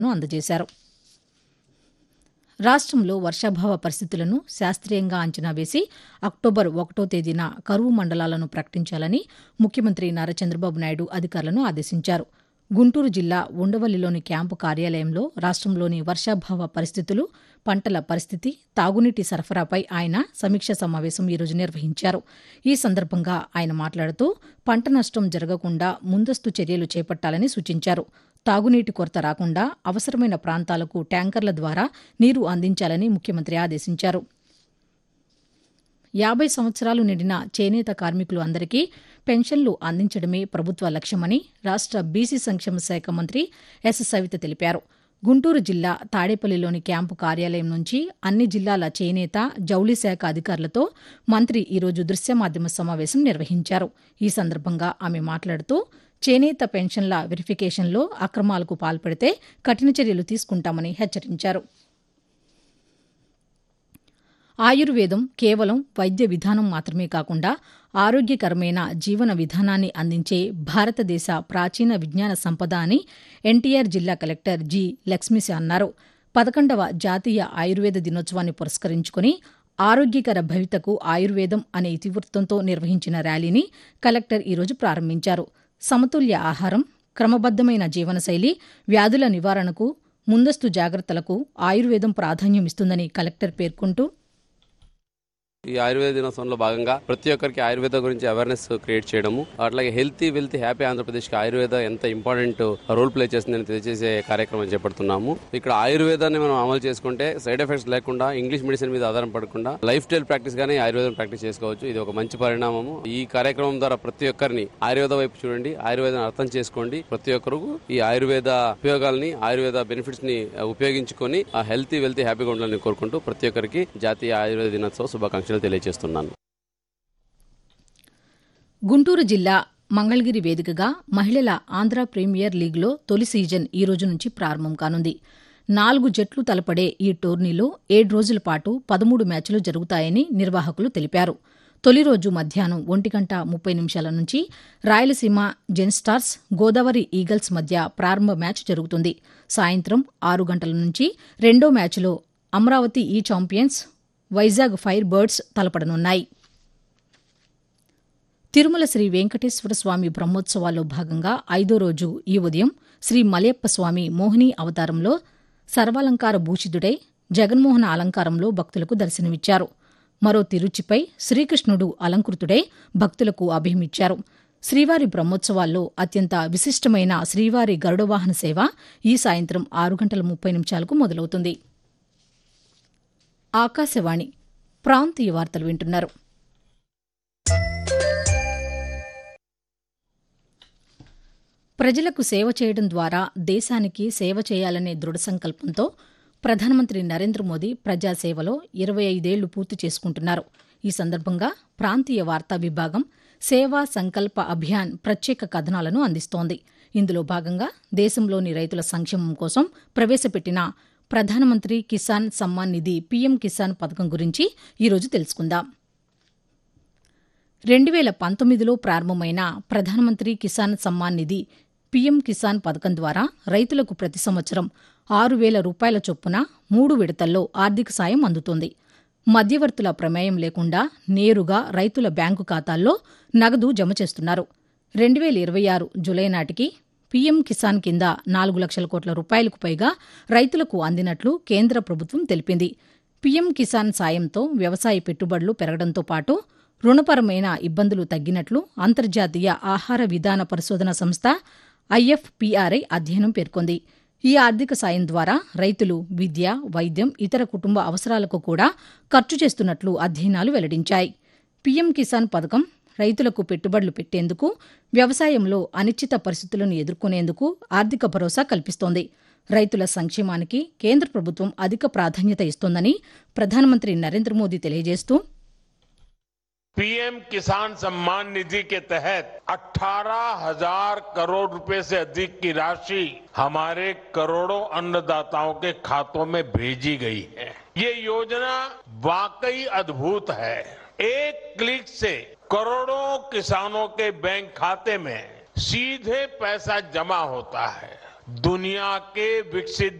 ను అందజేశారు రాష్ట్రంలో వర్షాభావ పరిస్థితులను శాస్త్రీయంగా అంచనా వేసి అక్టోబర్ ఒకటో తేదీన కరువు మండలాలను ప్రకటించాలని ముఖ్యమంత్రి నారా చంద్రబాబు నాయుడు అధికారులను ఆదేశించారు గుంటూరు జిల్లా ఉండవల్లిలోని క్యాంపు కార్యాలయంలో రాష్ట్రంలోని వర్షాభావ పరిస్థితులు పంటల పరిస్థితి తాగునీటి సరఫరాపై ఆయన సమీక్ష సమావేశం ఈరోజు నిర్వహించారు ఈ సందర్భంగా ఆయన మాట్లాడుతూ పంట నష్టం జరగకుండా ముందస్తు చర్యలు చేపట్టాలని సూచించారు తాగునీటి కొరత రాకుండా అవసరమైన ప్రాంతాలకు ట్యాంకర్ల ద్వారా నీరు అందించాలని ముఖ్యమంత్రి ఆదేశించారు యాభై సంవత్సరాలు నిండిన చేనేత కార్మికులు అందరికీ పెన్షన్లు అందించడమే ప్రభుత్వ లక్ష్యమని రాష్ట్ర బీసీ సంక్షేమ శాఖ మంత్రి ఎస్ సవిత తెలిపారు గుంటూరు జిల్లా తాడేపల్లిలోని క్యాంపు కార్యాలయం నుంచి అన్ని జిల్లాల చేనేత జౌళి శాఖ అధికారులతో మంత్రి ఈరోజు దృశ్య మాధ్యమ సమావేశం నిర్వహించారు ఈ సందర్భంగా ఆమె మాట్లాడుతూ చేనేత పెన్షన్ల వెరిఫికేషన్లో అక్రమాలకు పాల్పడితే కఠిన చర్యలు తీసుకుంటామని హెచ్చరించారు ఆయుర్వేదం కేవలం వైద్య విధానం మాత్రమే కాకుండా ఆరోగ్యకరమైన జీవన విధానాన్ని అందించే భారతదేశ ప్రాచీన విజ్ఞాన సంపద అని ఎన్టీఆర్ జిల్లా కలెక్టర్ జి లక్ష్మీశ అన్నారు పదకొండవ జాతీయ ఆయుర్వేద దినోత్సవాన్ని పురస్కరించుకుని ఆరోగ్యకర భవితకు ఆయుర్వేదం అనే ఇతివృత్తంతో నిర్వహించిన ర్యాలీని కలెక్టర్ ఈరోజు ప్రారంభించారు సమతుల్య ఆహారం క్రమబద్దమైన జీవనశైలి వ్యాధుల నివారణకు ముందస్తు జాగ్రత్తలకు ఆయుర్వేదం ప్రాధాన్యం ఇస్తుందని కలెక్టర్ పేర్కొంటూ ఈ ఆయుర్వేద దినోత్సవంలో భాగంగా ప్రతి ఒక్కరికి ఆయుర్వేద గురించి అవేర్నెస్ క్రియేట్ చేయడము అట్లాగే హెల్తీ వెల్తీ హ్యాపీ ఆంధ్రప్రదేశ్ కి ఆయుర్వేద ఎంత ఇంపార్టెంట్ రోల్ ప్లే చేస్తుందని తెలియజేసే కార్యక్రమం చేపడుతున్నాము ఇక్కడ ఆయుర్వేదాన్ని మనం అమలు చేసుకుంటే సైడ్ ఎఫెక్ట్స్ లేకుండా ఇంగ్లీష్ మెడిసిన్ మీద ఆధారం పడకుండా లైఫ్ స్టైల్ ప్రాక్టీస్ గానే ఆయుర్వేదం ప్రాక్టీస్ చేసుకోవచ్చు ఇది ఒక మంచి పరిణామము ఈ కార్యక్రమం ద్వారా ప్రతి ఒక్కరిని ఆయుర్వేద వైపు చూడండి ఆయుర్వేదం అర్థం చేసుకోండి ప్రతి ఒక్కరు ఈ ఆయుర్వేద ఉపయోగాల్ని ఆయుర్వేద బెనిఫిట్స్ ని ఉపయోగించుకొని ఆ హెల్తీ వెల్తీ హ్యాపీగా ఉండాలని కోరుకుంటూ ప్రతి ఒక్కరికి జాతీయ ఆయుర్వేద దినోత్సవ శుభాకాంక్షలు తెలియజేస్తున్నాను గుంటూరు జిల్లా మంగళగిరి వేదికగా మహిళల ఆంధ్ర ప్రీమియర్ లీగ్లో తొలి సీజన్ ఈ రోజు నుంచి ప్రారంభం కానుంది నాలుగు జట్లు తలపడే ఈ టోర్నీలో ఏడు రోజుల పాటు పదమూడు మ్యాచ్లు జరుగుతాయని నిర్వాహకులు తెలిపారు తొలి రోజు మధ్యాహ్నం ఒంటి గంట ముప్పై నిమిషాల నుంచి రాయలసీమ జెన్స్టార్స్ గోదావరి ఈగల్స్ మధ్య ప్రారంభ మ్యాచ్ జరుగుతుంది సాయంత్రం ఆరు గంటల నుంచి రెండో మ్యాచ్లో అమరావతి ఈ ఛాంపియన్స్ వైజాగ్ ఫైర్ బర్డ్స్ తలపడనున్నాయి తిరుమల శ్రీ వెంకటేశ్వర స్వామి బ్రహ్మోత్సవాల్లో భాగంగా ఐదో రోజు ఈ ఉదయం శ్రీ మలయప్ప స్వామి మోహిని అవతారంలో సర్వాలంకార భూషితుడై జగన్మోహన అలంకారంలో భక్తులకు దర్శనమిచ్చారు మరో తిరుచిపై శ్రీకృష్ణుడు అలంకృతుడై భక్తులకు అభయమిచ్చారు శ్రీవారి బ్రహ్మోత్సవాల్లో అత్యంత విశిష్టమైన శ్రీవారి గరుడవాహన సేవ ఈ సాయంత్రం ఆరు గంటల ముప్పై నిమిషాలకు మొదలవుతుంది ఆకాశవాణి ప్రాంతీయ వార్తలు వింటున్నారు ప్రజలకు సేవ చేయడం ద్వారా దేశానికి సేవ చేయాలనే దృఢ సంకల్పంతో ప్రధానమంత్రి నరేంద్ర మోదీ ప్రజాసేవలో ఇరవై ఐదేళ్లు పూర్తి చేసుకుంటున్నారు ఈ సందర్భంగా ప్రాంతీయ వార్తా విభాగం సేవా సంకల్ప అభియాన్ ప్రత్యేక కథనాలను అందిస్తోంది ఇందులో భాగంగా దేశంలోని రైతుల సంక్షేమం కోసం ప్రవేశపెట్టిన ప్రధానమంత్రి కిసాన్ సమ్మాన్ నిధి పీఎం కిసాన్ పథకం గురించి ఈరోజు తెలుసుకుందాం రెండు వేల పంతొమ్మిదిలో ప్రారంభమైన ప్రధానమంత్రి కిసాన్ సమ్మాన్ నిధి పీఎం కిసాన్ పథకం ద్వారా రైతులకు ప్రతి సంవత్సరం ఆరు వేల రూపాయల చొప్పున మూడు విడతల్లో ఆర్థిక సాయం అందుతుంది మధ్యవర్తుల ప్రమేయం లేకుండా నేరుగా రైతుల బ్యాంకు ఖాతాల్లో నగదు జమ చేస్తున్నారు రెండు వేల ఇరవై ఆరు జులై నాటికి పీఎం కిసాన్ కింద నాలుగు లక్షల కోట్ల రూపాయలకు పైగా రైతులకు అందినట్లు కేంద్ర ప్రభుత్వం తెలిపింది పీఎం కిసాన్ సాయంతో వ్యవసాయ పెట్టుబడులు పెరగడంతో పాటు రుణపరమైన ఇబ్బందులు తగ్గినట్లు అంతర్జాతీయ ఆహార విధాన పరిశోధన సంస్థ ఐఎఫ్పీఆర్ఐ అధ్యయనం పేర్కొంది ఈ ఆర్థిక సాయం ద్వారా రైతులు విద్య వైద్యం ఇతర కుటుంబ అవసరాలకు కూడా ఖర్చు చేస్తున్నట్లు అధ్యయనాలు వెల్లడించాయి పీఎం కిసాన్ పథకం రైతులకు పెట్టుబడులు పెట్టేందుకు వ్యవసాయంలో అనిశ్చిత పరిస్థితులను ఎదుర్కొనేందుకు ఆర్థిక భరోసా కల్పిస్తోంది రైతుల సంక్షేమానికి కేంద్ర ప్రభుత్వం అధిక ప్రాధాన్యత ఇస్తోందని ప్రధానమంత్రి నరేంద్ర మోదీ తెలియజేస్తూ पीएम किसान सम्मान निधि के तहत 18,000 करोड़ रुपए से अधिक की राशि हमारे करोड़ों अन्नदाताओं के खातों में भेजी गई है ये योजना वाकई अद्भुत है एक क्लिक से करोड़ों किसानों के बैंक खाते में सीधे पैसा जमा होता है दुनिया के विकसित